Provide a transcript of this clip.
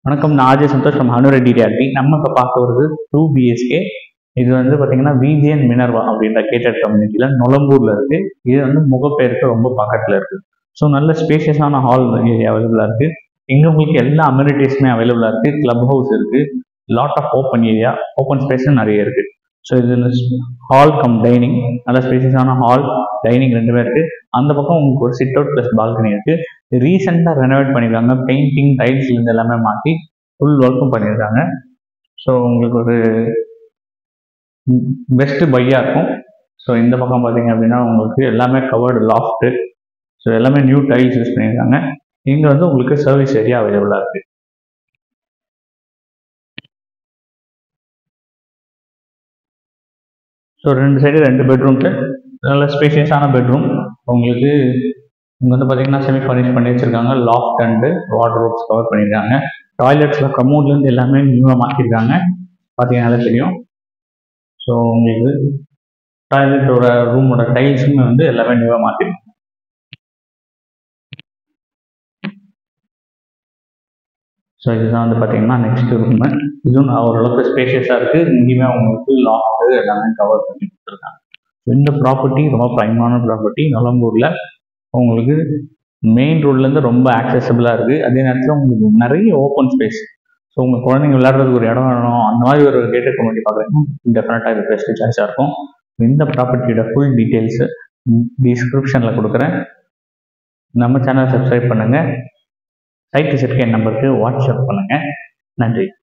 வணக்கம் நான் ஆஜய் சந்தோஷ் நம்ம ஹனுரெட்டி ரியாலிட்டி நம்ம இப்போ பார்க்க வருது டூ பிஎஸ்கே இது வந்து பார்த்தீங்கன்னா விஜிஎன் மினர்வா அப்படின்ற கேட்டட் கம்யூனிட்டியில் நொலம்பூரில் இருக்குது இது வந்து முகப்பேருக்கு ரொம்ப பக்கத்தில் இருக்குது ஸோ நல்ல ஸ்பேஷியஸான ஹால் ஏரியா அவைலபிளாக இருக்குது இங்கே உங்களுக்கு எல்லா அம்யூனிட்டிஸுமே அவைலபிளாக இருக்குது கிளப் ஹவுஸ் இருக்குது lot of open area open ஸ்பேஸும் நிறைய இருக்குது ஸோ இது ஹால் கம் டைனிங் நல்ல ஸ்பேஷியஸான ஹால் டைனிங் ரெண்டுமே இருக்குது அந்த பக்கம் உங்களுக்கு ஒரு சிட் அவுட் ப்ளஸ் பால்கனி இருக்குது ரீசெண்டாக ரெனோவேட் பண்ணியிருக்காங்க பெயிண்டிங் டைல்ஸ்லேருந்து எல்லாமே மாற்றி ஃபுல் ஒர்க்கும் பண்ணியிருக்காங்க ஸோ உங்களுக்கு ஒரு பெஸ்ட் பையாக இருக்கும் ஸோ இந்த பக்கம் பார்த்தீங்க அப்படின்னா உங்களுக்கு எல்லாமே கவர்டு லாஃப்ட்டு ஸோ எல்லாமே நியூ டைல்ஸ் யூஸ் பண்ணியிருக்காங்க இங்கே வந்து உங்களுக்கு சர்வீஸ் ஏரியா அவைலபிளாக இருக்குது ஸோ ரெண்டு சைடு ரெண்டு பெட்ரூம்க்கு நல்ல ஸ்பேஷியஸான பெட்ரூம் உங்களுக்கு இங்கே வந்து பார்த்தீங்கன்னா செமி ஃபர்னிஷ் பண்ணி வச்சிருக்காங்க லாஃப்ட் அண்டு வார்ட்ரோப்ஸ் கவர் பண்ணியிருக்காங்க டாய்லெட்ஸில் கமோட்லேருந்து எல்லாமே நியூவாக மாற்றிருக்காங்க பார்த்தீங்கன்னாலே தெரியும் ஸோ உங்களுக்கு டாய்லெட்டோட ரூமோட டைல்ஸுமே வந்து எல்லாமே நியூவாக மாற்றிருக்காங்க ஸோ இதுதான் வந்து பார்த்தீங்கன்னா நெக்ஸ்ட் ரூமு இதுவும் ஓரளவுக்கு ஸ்பேஷியஸாக இருக்குது இங்கேயுமே உங்களுக்கு லாஃப்ட்டு எல்லாமே கவர் பண்ணி கொடுத்துருக்காங்க இந்த ப்ராப்பர்ட்டி ரொம்ப ப்ரைமான ப்ராப்பர்ட்டி நொலம்பூரில் உங்களுக்கு மெயின் ரோட்லேருந்து ரொம்ப ஆக்சசபிளாக இருக்குது அதே நேரத்தில் உங்களுக்கு நிறைய ஓப்பன் ஸ்பேஸ் ஸோ உங்கள் குழந்தைங்க விளையாடுறதுக்கு ஒரு இடம் வேணும் அந்த மாதிரி ஒரு கேட்டட் கம்யூனிட்டி பார்க்குறீங்க டெஃபினட்டாக இது பெஸ்ட் சாய்ஸாக இருக்கும் இந்த ப்ராப்பர்ட்டியோட ஃபுல் டீட்டெயில்ஸு டிஸ்கிரிப்ஷனில் கொடுக்குறேன் நம்ம சேனல் சப்ஸ்கிரைப் பண்ணுங்கள் சைட் விசிட்க்கு என் நம்பருக்கு வாட்ஸ்அப் பண்ணுங்கள் நன்றி